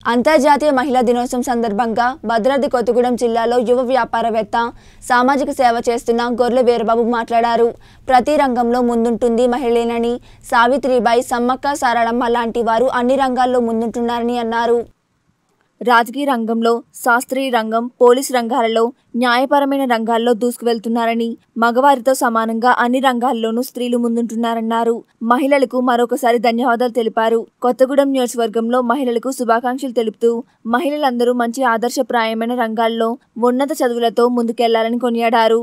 అంతర్జాతీయ మహిళా దినోత్సవం సందర్భంగా భద్రాద్రి కొత్తగూడెం జిల్లాలో యువ వ్యాపారవేత్త సామాజిక సేవ చేస్తున్న గొర్రె వీరబాబు మాట్లాడారు ప్రతి రంగంలో ముందుంటుంది మహిళేనని సావిత్రిబాయి సమ్మక్క సారళమ్మ లాంటి వారు అన్ని రంగాల్లో ముందుంటున్నారని అన్నారు రాజకీయ రంగంలో శాస్త్రీయ రంగం పోలీస్ రంగాలలో న్యాయపరమైన రంగాల్లో దూసుకువెళ్తున్నారని మగవారితో సమానంగా అన్ని రంగాల్లోనూ స్త్రీలు ముందుంటున్నారన్నారు మహిళలకు మరొకసారి ధన్యవాదాలు తెలిపారు కొత్తగూడెం నియోజకవర్గంలో మహిళలకు శుభాకాంక్షలు తెలుపుతూ మహిళలందరూ మంచి ఆదర్శప్రాయమైన రంగాల్లో ఉన్నత చదువులతో ముందుకెళ్లాలని కొనియాడారు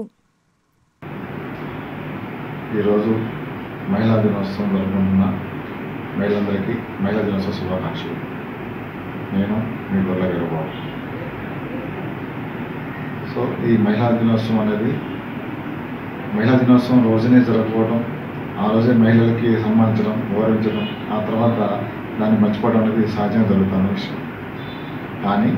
ఈరోజు మహిళా దినోత్సవం జరుపుకుంటున్న మహిళలందరికీ మహిళా దినోత్సవ శుభాకాంక్షలు నేను మీ గొర్రె వీరబాబు సో ఈ మహిళా దినోత్సవం అనేది మహిళా దినోత్సవం రోజునే జరుపుకోవడం ఆ రోజే మహిళలకి సన్మానించడం గౌరవించడం ఆ తర్వాత దాన్ని మర్చిపోవడం అనేది సహజంగా జరుగుతున్న విషయం కానీ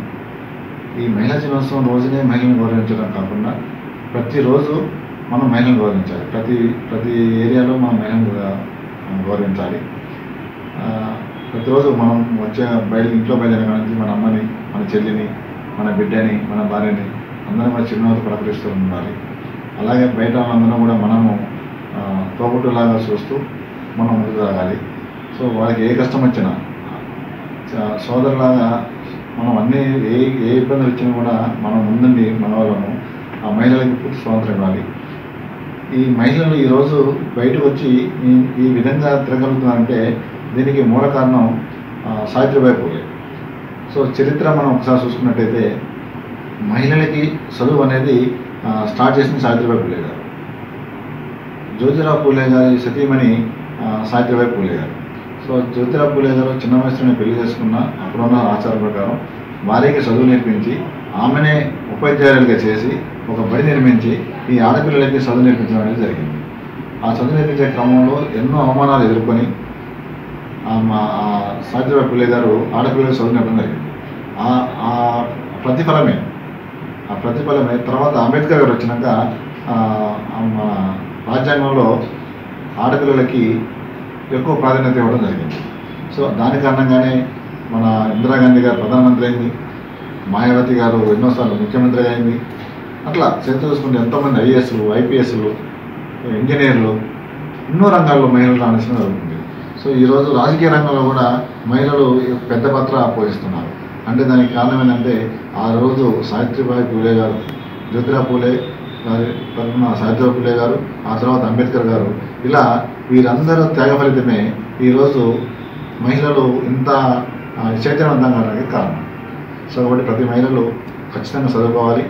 ఈ మహిళా దినోత్సవం రోజునే మహిళలను గౌరవించడం కాకుండా ప్రతిరోజు మనం మహిళలను గౌరవించాలి ప్రతి ప్రతి ఏరియాలో మనం మహిళలను గా- గౌరవించాలి ఆ, ప్రతిరోజు మనం వచ్చే బయట ఇంట్లో బయలుదేరిన నుంచి మన అమ్మని మన చెల్లిని మన బిడ్డని మన భార్యని అందరం మన చిరునవ్వుతో పలకరిస్తూ ఉండాలి అలాగే బయట వాళ్ళందరం కూడా మనము ఆ, తోబుట్టులాగా చూస్తూ మనం ముందుకు సాగాలి సో వాళ్ళకి ఏ కష్టం వచ్చినా చ- సోదరులాగా మనం అన్ని ఏ ఏ ఇబ్బందులు వచ్చినా కూడా మనం ముందుండి మన వాళ్ళను ఆ మహిళలకు పూర్తి స్వాతంత్రం ఇవ్వాలి ఈ మహిళలు ఈరోజు బయటకు వచ్చి ఈ ఈ విధంగా తిరగలుగుతున్నారంటే దీనికి మూల కారణం ఆ, సావిత్రిబాయి పూలే సో చరిత్ర మనం ఒకసారి చూసుకున్నట్టయితే మహిళలకి చదువు అనేది ఆ, స్టార్ట్ చేసింది సావిత్రిబాయి పూలే గారు జ్యోతిరావు పూలే గారి సతీమణి ఆ, సావిత్రిబాయి పూలే గారు సో జ్యోతిరావు పూలే గారు చిన్న వయసులోనే పెళ్లి చేసుకున్న అప్పుడున్న ఆచార ప్రకారం భార్యకి చదువు నేర్పించి ఆమెనే ఉపాధ్యాయులుగా చేసి ఒక బడి నిర్మించి ఈ ఆడపిల్లలకి చదువు నేర్పించడం అనేది జరిగింది ఆ చదువు నేర్పించే క్రమంలో ఎన్నో అవమానాలు ఎదుర్కొని ఆ మా ఆ సావిత్రిబాయి పూలే గారు ఆడపిల్లలకు చదువు నేర్పడం జరిగింది ఆ ఆ ప్రతిఫలమే ఆ ప్రతిఫలమే తర్వాత అంబేద్కర్ గారు వచ్చినాక ఆ, ఆ మన రాజ్యాంగంలో ఆడపిల్లలకి ఎక్కువ ప్రాధాన్యత ఇవ్వడం జరిగింది సో దాని కారణంగానే మన ఇందిరాగాంధీ గారు ప్రధానమంత్రి అయింది మాయావతి గారు ఎన్నోసార్లు ముఖ్యమంత్రి అయింది అట్లా చరిత్ర చూసుకుంటే ఎంతోమంది ఐఏఎస్లు ఐపీఎస్లు ఇంజనీర్లు ఎన్నో రంగాల్లో మహిళలు రాణించడం జరుగుతుంది సో ఈరోజు రాజకీయ రంగంలో కూడా మహిళలు పెద్ద పాత్ర పోషిస్తున్నారు అంటే దానికి కారణం ఏంటంటే ఆ రోజు సావిత్రిబాయి పూలే గారు జ్యోతిరావు పూలే గారి తరఫున సావిత్రిబాయి పూలే గారు ఆ తర్వాత అంబేద్కర్ గారు ఇలా వీరందరూ త్యాగ ఫలితమే ఈరోజు మహిళలు ఇంత ఆ, చైతన్యవంతంగా అవడానికి కారణం సో కాబట్టి ప్రతి మహిళలు ఖచ్చితంగా చదువుకోవాలి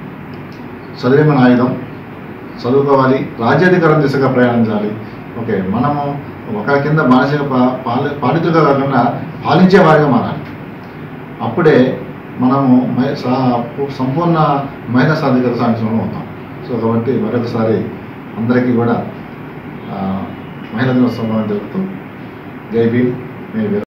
చదివే మన ఆయుధం చదువుకోవాలి రాజ్యాధికారం దిశగా ప్రయాణించాలి ఓకే మనము ఒక కింద మానసిక పా- పాలి పాలితులుగా కాకుండా పాలించే వారిగా మారాలి అప్పుడే మనము మహి- సా- సంపూర్ణ మహిళా సాధికార సాధించడం అవుతాం సో కాబట్టి మరొకసారి అందరికీ కూడా ఆ, మహిళా దినోత్సవం జరుపుతూ జై భీమ్ మే వీర